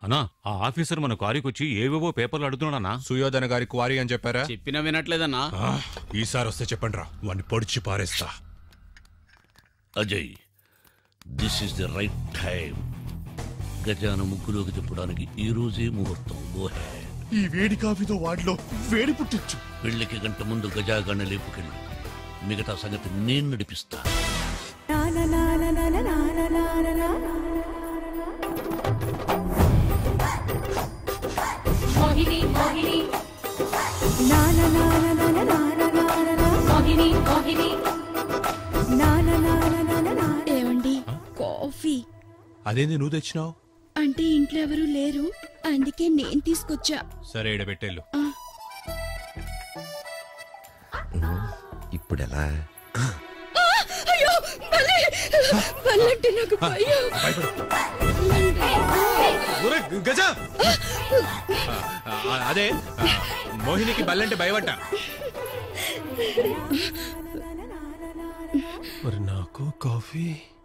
అన్నా ఆ ఆఫీసర్ మన కారుకి వచ్చి ఏవేవో పేపర్లు అడుగుతున్నాడన్నా సుయోధన గారి క్వారీ అని చెప్పారా చెప్పినా వినట్లేదన్నా ఆ, ఈసారి వస్తే చెప్పండి రా వాడిని పొడిచి పారేస్తా Ajay this is the right time గజాన ముగ్గులోకి తిప్పడానికి ఈ రోజే ముహూర్తం గో హ్యాడ్ ఈ వేడి కాఫీతో వాడిలో వేడి పుట్టించు పెళ్లికి గంట ముందు గజాగణ లేపుకెళ్ళి మిగతా సంగతి నేను నడిపిస్తా మోహిని మోహిని మోహిని మోహిని ఏమండి కాఫీ అదేంది నువ్వు తెచ్చినావు అంటే ఇంట్లో ఎవరు లేరు అందుకే నేను తీసుకొచ్చా సరే ఈడ పెట్టేళ్ళు ఇప్పుడు ఎలా అయ్యో భలే! భలంటే నాకు భయం గజ అదే ఆ, మోహినికి బల్లంటే భయపడ్డ మరి నాకు కాఫీ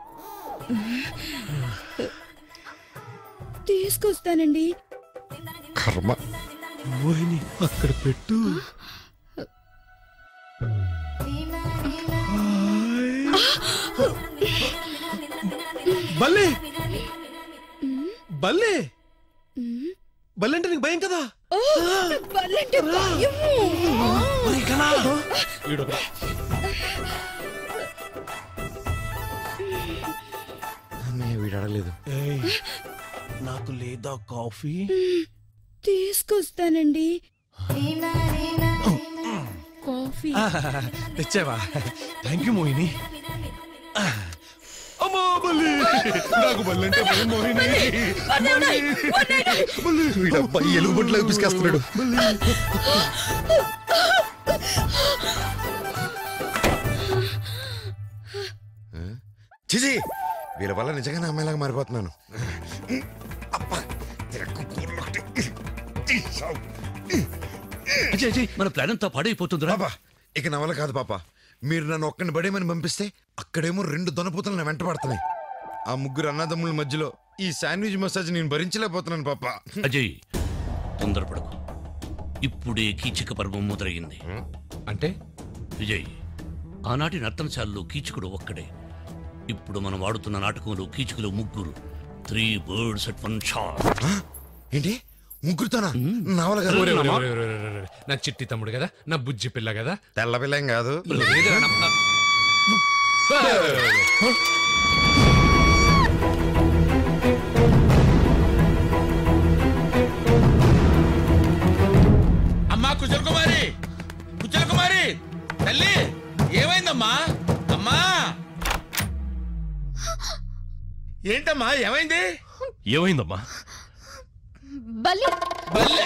తీసుకొస్తానండి కర్మ మోహిని అక్కడ పెట్టు బల్లే బల్లే బల్లంటే నీకు భయం కదా ఓ, నాకు భలంటే భయము. వీడు అడగలేదు నాకు లేదా కాఫీ తీసుకొస్తానండి కాఫీ తెచ్చావా థ్యాంక్ యూ మోహిని అమ్మా బల్లి నాకు బల్లంటే భయం మోహిని వీడు అబ్బాయి ఎలుగుబొట్లో పిసికేస్తున్నాడు చిజి వీళ్ళ వల్ల నిజంగానే అమ్మాయిలాగా మారిపోతున్నాను అబ్బా, తిరక్కు కూరలు ఒకటి. తీసావు. అజయ్ అజయ్ మన ప్లాన్ అంతా పాడైపోతుందిరా పాపా ఇక నా వల్ల కాదు పాప మీరు నన్ను ఒక్కని బడేమని పంపిస్తే అక్కడేమో రెండు దొనపూతలు నా వెంట పడుతున్నాయి ఆ ముగ్గురు అన్నదమ్ముల మధ్యలో ఈ శాండ్విచ్ మసాజ్ నేను భరించలేకపోతున్నాను పాప అజయ్ తొందరపడకు ఇప్పుడే కీచక పర్వం మొదలైంది అంటే విజయ్ ఆనాటి నర్తనశాలలో కీచకుడు ఒక్కడే ఇప్పుడు మనం వాడుతున్న నాటకంలో కీచకులు ముగ్గురు three birds at one shot ఏంటి ముగ్గురుతోనా నా వల్ల కాదు ఒరే, ఒరే, ఒరే, ఒరే, ఒరే, ఒరే. నా చిట్టి తమ్ముడు కదా నా బుజ్జి పిల్ల కదా తెల్ల పిల్లం కాదు లేదురా, నా- నా- అమ్మా కుశల కుమారి కుశల కుమారి తల్లి ఏమైందమ్మా అమ్మా ఏంటమ్మా ఏమైంది ఏమైందమ్మా బల్లి బల్లె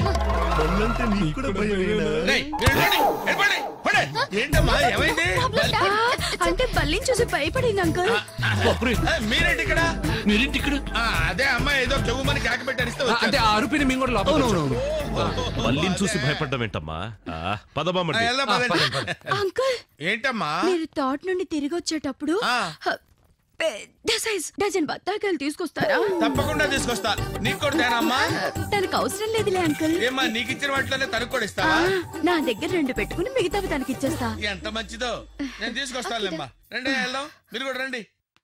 రేయ్, మీరు వెళ్ళండి, వెళ్ళిపోండి, పోండి. ఏంటమ్మా ఏమైంది ఆ, అంటే బల్లిని చూసి భయపడింది అంకుల్ ఆ, మీరేంటి ఇక్కడ మీరేంటి ఇక్కడ ఆ, అదే అమ్మా ఏదో చెవుమని కాకి పెట్టి అరిస్తే ఆ, అంటే ఆ అరుపిని మేము కూడా లోపల బల్లిని చూసి భయపడ్డం ఏంటమ్మా పదబామండి అంకుల్ ఏంటమ్మా మీరు తోట నుండి తిరిగి వచ్చేటప్పుడు ఆ. హ, పెద్ద సైజ్ డజన్ బత్తాకాయలు తీసుకొస్తారా తప్పకుండా తీసుకొస్తా నీకు కూడా తేనా అమ్మా తనకు అవసరం లేదులే అంకుల్ ఏమ్మా నీకు ఇచ్చిన వాటిలోనే తనకు కూడా ఆ, ఇస్తావా నా దగ్గర రెండు పెట్టుకుని మిగతావి తనకి ఇచ్చేస్తా ఎంత మంచిదో నేను తీసుకొస్తానులేమ్మా రండి వెళ్దాం మీరు కూడా రండి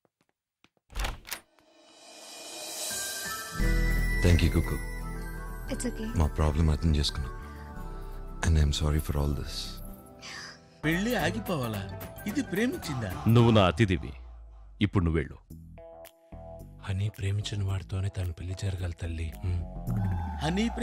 థ్యాంక్ యూ కుక్కు ఇట్స్ ఓకే మా ప్రాబ్లం అర్థం చేసుకున్నా and I'm sorry for all this పెళ్లి ఆగిపోవాలా ఇది ప్రేమించిందా నువ్వు నా అతిథివి ఇప్పుడు నువ్వు వెళ్ళు అని ప్రేమించిన వాడితోనే తను పెళ్లి జరగాలి తల్లి అని